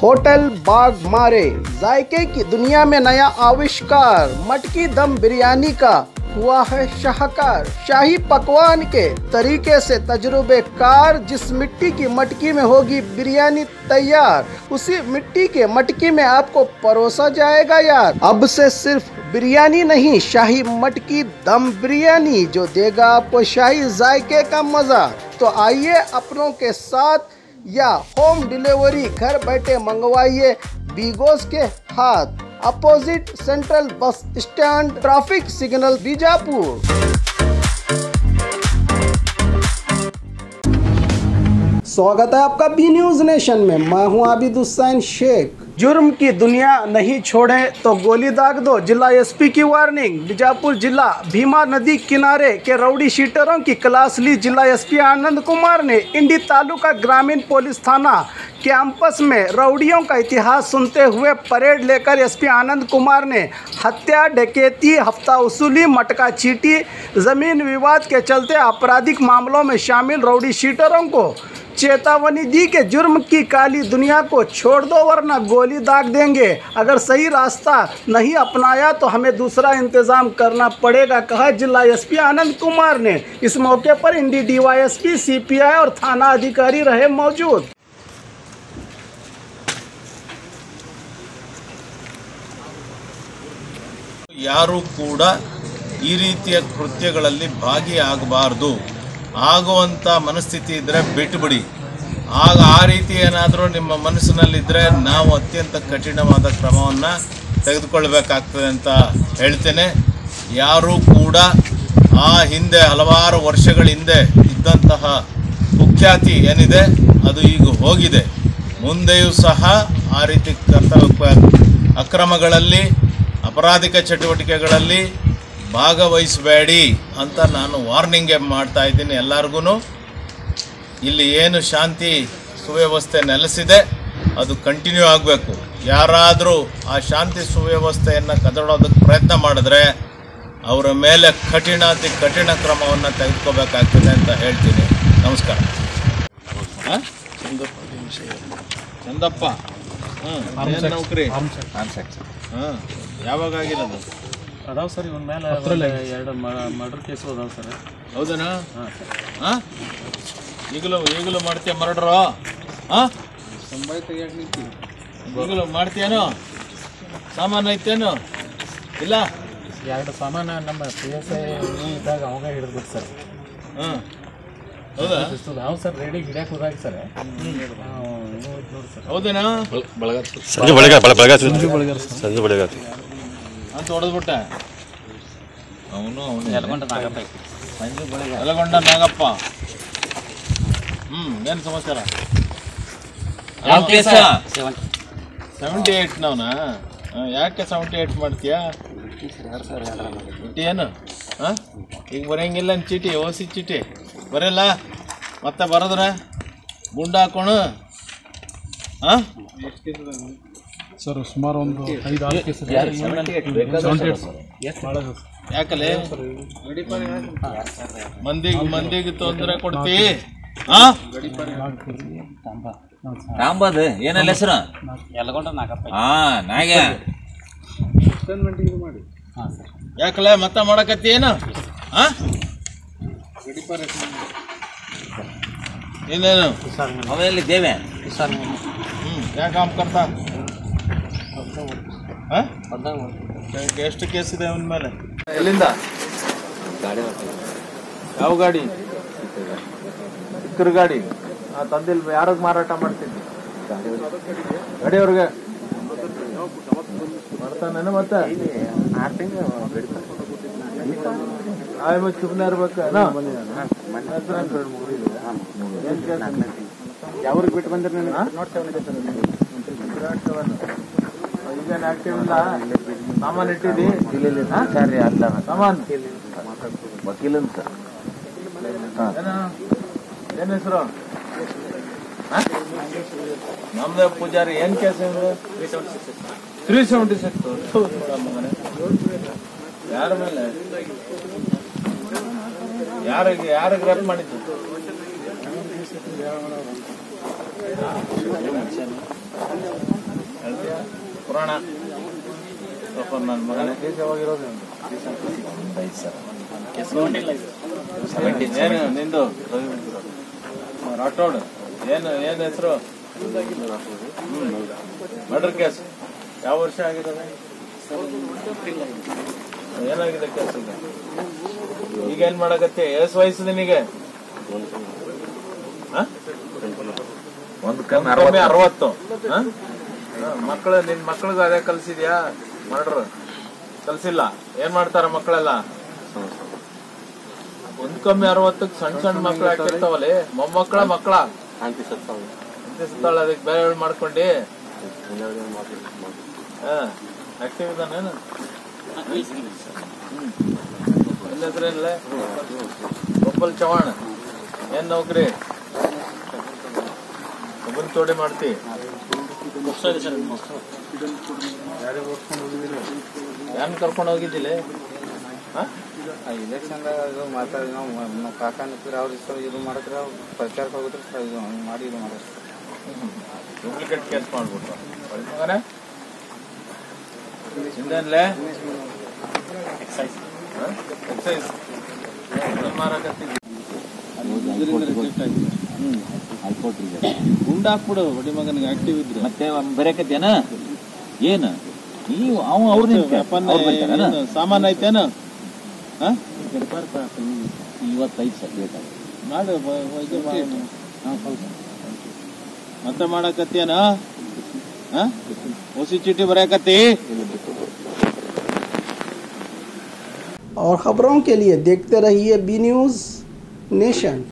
Hotel बाग मारे जायके की दुनिया में नया आविष्कार मटकी दम बिरयानी का हुआ है शाहकार शाही पकवान के तरीके से तजुर्बेकार जिस मिट्टी की मटकी में होगी बिरयानी तैयार उसी मिट्टी के मटकी में आपको परोसा जाएगा यार अब से सिर्फ बिरयानी नहीं शाही मटकी दम बिरयानी जो देगा आपको शाही जायके का मजा तो आइए अपनों के साथ या होम डिलीवरी घर बैठे मंगवाइए बीगोस के हाथ opposite central bus stand traffic signal Bijapur स्वागत है आपका बी न्यूज नेशन में मैं हूं आबिद हुसैन शेख जुर्म की दुनिया नहीं छोड़े तो गोली दाग दो जिला एसपी की वार्निंग बीजापुर जिला भीमा नदी किनारे के रउडी शीटरों की क्लास ली जिला एसपी आनंद कुमार ने इंडी तालुका ग्रामीण पुलिस थाना कैंपस में रउडियों का इतिहास सुनते हुए परेड लेकर एसपी आनंद कुमार ने हत्या डकैती हफ्ता वसूली मटका चीटी जमीन विवाद के चलते आपराधिक मामलों में शामिल रउडी शीटरों को चेतावनी दी कि जुर्म की काली दुनिया को छोड़ दो वरना गोली दाग देंगे अगर सही रास्ता नहीं अपनाया तो हमें दूसरा इंतजाम करना पड़ेगा कहा जिला एसपी आनंद कुमार ने इस मौके पर इंडी डीवाईएसपी सीपीआई और थाना अधिकारी रहे मौजूद ಯಾರೂ ಕೂಡ ಈ ರೀತಿಯ ಕೃತ್ಯಗಳಲ್ಲಿ ಭಾಗಿಯಾಗಬಾರ್ದು ಆಗುವಂಥ ಮನಸ್ಥಿತಿ ಇದ್ದರೆ ಬಿಟ್ಟುಬಿಡಿ ಆಗ ಆ ರೀತಿ ಏನಾದರೂ ನಿಮ್ಮ ಮನಸ್ಸಿನಲ್ಲಿದ್ದರೆ ನಾವು ಅತ್ಯಂತ ಕಠಿಣವಾದ ಕ್ರಮವನ್ನು ತೆಗೆದುಕೊಳ್ಬೇಕಾಗ್ತದೆ ಅಂತ ಹೇಳ್ತೇನೆ ಯಾರೂ ಕೂಡ ಆ ಹಿಂದೆ ಹಲವಾರು ವರ್ಷಗಳ ಹಿಂದೆ ಇದ್ದಂತಹ ಕುಖ್ಯಾತಿ ಏನಿದೆ ಅದು ಈಗ ಹೋಗಿದೆ ಮುಂದೆಯೂ ಸಹ ಆ ರೀತಿ ಕರ್ತವ್ಯ ಅಕ್ರಮಗಳಲ್ಲಿ ಅಪರಾಧಿಕ ಚಟುವಟಿಕೆಗಳಲ್ಲಿ ಭಾಗವಹಿಸಬೇಡಿ ಅಂತ ನಾನು ವಾರ್ನಿಂಗ್ ಮಾಡ್ತಾ ಇದ್ದೀನಿ ಎಲ್ಲರಿಗೂ ಇಲ್ಲಿ ಏನು ಶಾಂತಿ ಸುವ್ಯವಸ್ಥೆ ನೆಲೆಸಿದೆ ಅದು ಕಂಟಿನ್ಯೂ ಆಗಬೇಕು ಯಾರಾದರೂ ಆ ಶಾಂತಿ ಸುವ್ಯವಸ್ಥೆಯನ್ನು ಕದಡೋದಕ್ಕೆ ಪ್ರಯತ್ನ ಮಾಡಿದ್ರೆ ಅವರ ಮೇಲೆ ಕಠಿಣಾತಿ ಕಠಿಣ ಕ್ರಮವನ್ನು ತೆಗೆದುಕೋಬೇಕಾಗ್ತದೆ ಅಂತ ಹೇಳ್ತೀನಿ ನಮಸ್ಕಾರ ಆ? ಚಂದಪ್ಪ ಹಾಂ ಏನು ನೌಕರಿ ಹಾಂ ಯಾವಾಗ ಆಗಿರೋದು ಅದಾವ ಸರ್ ಇವನ್ ಮೇಲೆ ಎರಡು ಮರ್ಡರ್ ಕೇಸು ಅದಾವ ಸರ್ ಹೌದನಾ ಹಾಂ ಸರ್ ಹಾಂ ಈಗಲೂ ಈಗಲೂ ಮಾಡ್ತೀಯ ಮರಡ್ರು ಹಾಂ ಈಗಲೂ ಮಾಡ್ತೀಯೇನು ಸಾಮಾನು ಐತೇನು ಇಲ್ಲ ಎರಡು ಸಾಮಾನು ನಮ್ಮ ಪಿ ಎಸ್ ಐ ಇದ್ದಾಗ ಅವಾಗ ಹಿಡಿದ್ಬಿಟ್ಟು ಸರ್ ಹಾಂ ಹೌದಾ ನಾವು ಸರ್ ರೆಡಿ ಹಿಡಿಯಕ್ಕೆ ಹೋದಾಗ ಸರ್ ನೋಡಿ ಸರ್ ಹೌದೇನಾ ಸಂಜೆ ಬೆಳಗ್ಗೆ ಬೆಳ ಬೆಳಗಾತಿ ಸಂಜೆ ಬೆಳಗಾತಿ ಅಂತ ಹೊಡೆದ್ಬಿಟ್ಟೆ ಅವನು ಅವನು ಎಲ್ಗೊಂಡ ನಾಗಪ್ಪ ಸಂಜೆ ಬೆಳಗ್ಗೆ ಎಲಗೊಂಡ ನಾಗಪ್ಪ ಹ್ಞೂ ಏನು ಸಮಾಚಾರ ಸೆವೆನ್ ಸೆವೆಂಟಿ ಏಯ್ಟ್ ನಾವ್ನಾ ಯಾಕೆ ಸೆವೆಂಟಿ ಏಯ್ಟ್ ಮಾಡ್ತೀಯಾ ಎರಡು ಸರ್ ಎರಡರ ಚೀಟಿ ಏನು ಹಾಂ ಈಗ ಬರೆಯಂಗಿಲ್ಲ ಅಂತ ಚೀಟಿ ಓ ಸಿ ಚೀಟಿ ಬರೆಯಲ್ಲ ಮತ್ತೆ ಬರೋದ್ರೆ ಗುಂಡು ಹಾಕೋಣ ಹಾಂ ಸರ್ ಸುಮಾರು ಒಂದು ಐದು ಆರು ಕೇಸ್ ಯಾಕಲೆ ಮಂದಿಗೆ ಮಂದಿಗೆ ತೊಂದರೆ ಕೊಡ್ತಿ ಹಾಂ ರಾಂಬದ್ ಏನಲ್ಲ ಹೆಸರು ಎಲ್ಗೊಂಡ ನಾಗಪ್ಪ ಹಾ ನಾಗೆ ಹಾಂ ಸರ್ ಯಾಕಲೆ ಮತ್ತೆ ಮಾಡಕತ್ತಿ ಏನು ಹಾಂ ಇನ್ನೇನು ಅವೆಲ್ಲಿ ದೇವೆ ಹ್ಞೂ ಯಾಕೆ ಕಾಮ್ ಕರ್ತಾ ಹಾಂ ಎಷ್ಟು ಕೇಸ್ ಇದೆ ಅವನ ಮೇಲೆ ಎಲ್ಲಿಂದ ಯಾವ ಗಾಡಿ ಇಕ್ಕರ ಗಾಡಿ ಆ ತಂದಿಲ್ ಯಾರಿಗೆ ಮಾರಾಟ ಮಾಡ್ತೀನಿ ಗಾಡಿಯವ್ರಿಗೆ ಮಾಡ್ತಾನೇನು ಮತ್ತೆ ಆಯ್ ಮತ್ತೆ ಸುಮ್ಮನೆ ಇರ್ಬೇಕು ಯಾವ್ರಿಗೆ ಬಿಟ್ಟು ಬಂದ್ರೆ ನನಗೆ ಈಗೇನು ಆಕ್ಟಿವ್ ಇಲ್ಲ ಸಾಮಾನು ಇಟ್ಟಿದ್ದಿ ಸರಿ ಅಲ್ಲ ಸಾಮಾನು ವಕೀಲನ್ ಸರ್ ಏನು ಏನು ಹೆಸರು ನಮ್ದೇ ಪೂಜಾರಿ ಏನ್ ಕೇಸ್ ತ್ರೀ ಸೆವೆಂಟಿ ಸಿಕ್ಸ್ ಯಾರ ಮೇಲೆ ಯಾರಿಗೆ ಯಾರಿಗೆ ರೇಪ್ ಮಾಡಿದ್ದು ಹೇಳ್ತೀಯ ಪುರಾಣ ಸ್ವಲ್ಪ ನನ್ನ ಮಗನೇ ಏನು ನಿಂದು ರಾಠೋಡ್ ಏನು ಏನು ಹೆಸರು ಮರ್ಡರ್ ಕೇಸ್ ಯಾವ ವರ್ಷ ಆಗಿದೆ ಏನಾಗಿದೆ ಕೇಸ್ ಈಗ ಈಗ ಏನ್ ಮಾಡಕತ್ತೆ ಎಷ್ಟು ವಯಸ್ಸು ನಿನಗೆ ಹ? ಒಂದು ಕಮ್ಮಿ ಕಮ್ಮಿ ಅರವತ್ತು ಹ? ಹ, ಮಕ್ಕಳು ನಿನ್ ಮಕ್ಳಿಗೆ ಅದೇ ಕಲ್ಸಿದ್ಯಾ ಮಾಡ್ರು ಕಲ್ಸಿಲ್ಲ ಏನ್ ಮಾಡ್ತಾರ ಮಕ್ಕಳೆಲ್ಲ ಒಂದ್ ಕಮ್ಮಿ ಅರವತ್ತಕ್ಕೆ ಸಣ್ಣ ಸಣ್ಣ ಮಕ್ಳು ಹಾಕಿರ್ತಾವಲ್ಲಿ ಮೊಮ್ಮಕ್ಕಳ ಮಕ್ಕಳ ಅಂತಿ ಸುತ್ತಾಳ ಅದಕ್ಕೆ ಬೇರೆ ಮಾಡ್ಕೊಂಡಿ ಹಾ ಆಕ್ಟಿವ್ ಇದ್ದಾನೇನು ಎಲ್ಲ ಹೆಸರೇನಿಲ್ಲ ಗೋಪಾಲ್ ಚವಾಣ್ ಏನ್ ನೌಕರಿ ಒಬ್ಬನ್ ಚೋಡಿ ಮಾಡ್ತಿ ಯಾನ್ ಕರ್ಕೊಂಡು ಹೋಗಿದ್ದಿಲ್ಲ ಹಾ ಇಲೆಕ್ಷನ್ದಾಗ ಇದು ಮಾತಾಡಿ ನಾವು ನಾವು ಕಾಕ ನಿಂತಿದ್ರೆ ಅವ್ರು ಇಷ್ಟ ಇದು ಮಾಡಿದ್ರೆ ಅವ್ರು ಪ್ರಚಾರಕ್ಕೆ ಹೋಗಿದ್ರೆ ಸರ್ ಇದು ಹಂಗೆ ಮಾಡಿ ಇದು ಮಾಡೋದು ಡೂಪ್ಲಿಕೇಟ್ ಕೇಸ್ ಮಾಡ್ಬಿಟ್ರು ಒಳ್ಳೆ ಮಗನೇ ಹಿಂದೇನ್ಲೆ ಎಕ್ಸೈಸ್ ಎಕ್ಸೈಸ್ ಮಾರಾಕತ್ತಿದ್ವಿ ಗುಂಡ ಹಾಕ್ಬಿಡು ಬಡಿ ಮಗನಿಗೆ ಆಕ್ಟಿವ್ ಇದ್ರೆ ಮತ್ತೆ ಬರೇಕತ್ತೇನ ಏನು ನೀವು ಅವ ಅವ್ರ ಸಾಮಾನ್ ಐತೇನು ಇವತ್ತೈದು ಸರ್ ಬೇಕಾದ್ರೆ ಮಾಡು ಬ- ಬ- ಇದು ಮಾಡು. ಮತ್ತೆ ಮಾಡಕತ್ತೇನ ಓಸಿ ಚೀಟಿ ಬರೆಯಕತ್ತಿ और ख़बरों के लिए देखते रहिए बी न्यूज़ नेशन